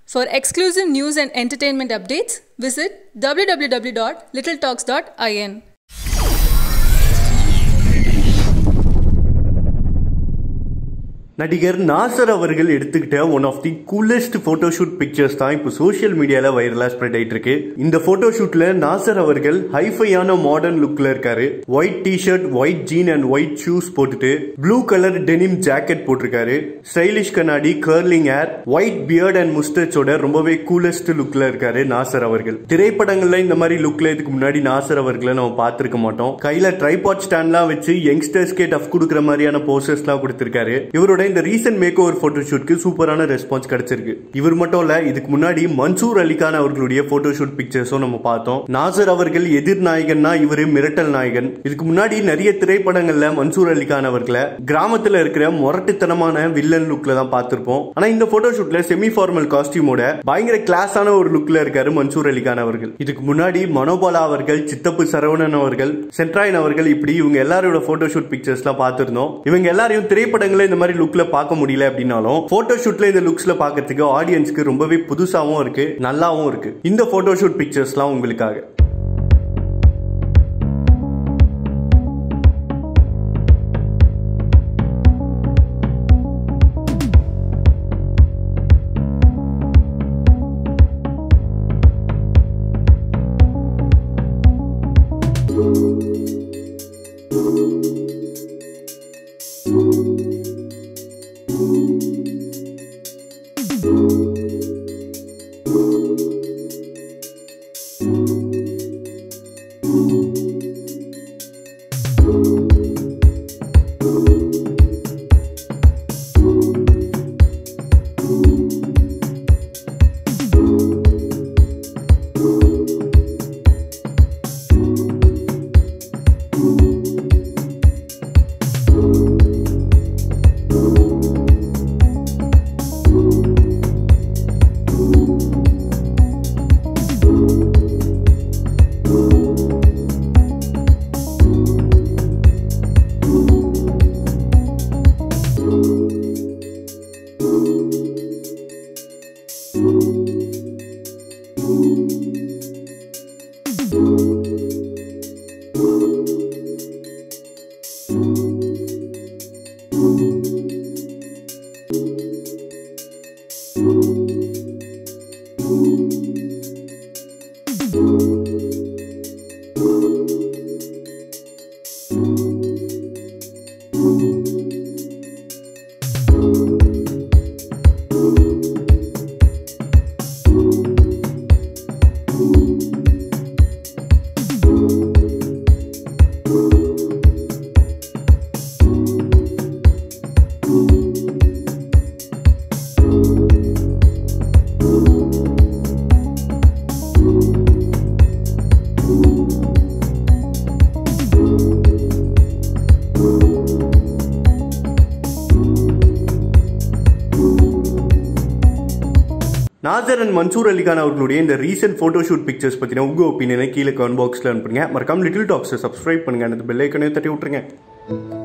For exclusive news and entertainment updates, visit www.littletalks.in. நடிகர் நாசர் அவர்கள் எடுத்துக்கிட்ட one of the coolest photoshoot pictures தான் இப்போ சோஷியல் மீடியால வைரலா ஸ்ப்ரெட் ஆயிட்டு இருக்கு இந்த போட்டோஷூட்ல நாசர் அவர்கள் ஹைஃபையான மாடர்ன் லுக்ல இருக்காரு white tshirt white jean and white shoes போட்டுட்டு ப்ளூ கலர் டெனிம் ஜாக்கெட் போட்டிருக்காரு ஸ்டைலிஷ் கண்ணாடி curling hair white beard and முஸ்டச்சோட ரொம்பவே கூலஸ்ட் லுக்ல இருக்காரு நாசர் அவர்கள் திரைப்படங்கள்ல இந்த மாதிரி லுக்ல இதுக்கு முன்னாடி நாசர் அவர்களை நம்ம பார்த்திருக்க மாட்டோம் கையில ட்ரைபாட் ஸ்டாண்ட்லாம் வச்சு யங்ஸ்டர்ஸ்க்கே டஃப் கொடுக்குற மாதிரியான போஸ்டர்ஸ்லாம் கொடுத்திருக்காரு இவரோட இந்த ரீசன்ட் மேக் ஓவர் போட்டோஷூட்க்கு சூப்பரான ரெஸ்பான்ஸ் கிடைச்சிருக்கு இவர் மட்டும் இல்ல இதுக்கு முன்னாடி மன்சூர் அலிகான் அவர்களுடைய போட்டோஷூட் பிக்சர்ஸும் நம்ம பார்த்தோம் நாசர் அவர்கள் எதிர் நாயகன்னா இவரு மிரட்டல் நாயகன் இதுக்கு முன்னாடி நிறைய திரைப்படங்கள்ல மன்சூர் அலிகான் அவர்களை கிராமத்துல இருக்கிற முரட்டுத்தனமான வில்லன் லுக்ல தான் பார்த்திருப்போம் ஆனா இந்த போட்டோஷூட்ல செமி ஃபார்மல் காஸ்டியூமோட பயங்கர கிளாஸான ஒரு லுக்ல இருக்காரு மன்சூர் அலிகான் அவர்கள் இதுக்கு முன்னாடி மனோபாலா அவர்கள் சித்தப்பு சரவணன் அவர்கள் சென்ட்ராயன் அவர்கள் இப்படி இவங்க எல்லாரோட போட்டோஷூட் பிக்சர்ஸ்லாம் பார்த்திருந்தோம் இவங்க எல்லாரையும் திரைப்படங்கள இந்த மாதிரி லுக்ல பார்க்க முடியல அப்படின்னாலும் போட்டோ ஷூட்ல இந்த லுக்ஸ்ல பார்க்கறதுக்கு ஆடியன்ஸ்க்கு ரொம்பவே புதுசாவும் இருக்கு நல்லாவும் இருக்கு இந்த போட்டோ ஷூட் பிக்சர்ஸ்லாம் உங்களுக்காக நாசர் அண்ட் மன்சூர் அலிகான் அவர்களுடைய இந்த ரீசெண்ட் ஃபோட்டோஷூட் பிக்சர்ஸ் பற்றின உங்கள் ஒப்பீனியனை கீழே கமெண்ட் பாக்ஸில் அனுப்புங்க மறக்காம லிட்டில் டாக்ஸை சப்ஸ்கிரைப் பண்ணுங்க அந்த பெல் ஐக்கனையும் தட்டி விட்டுருங்க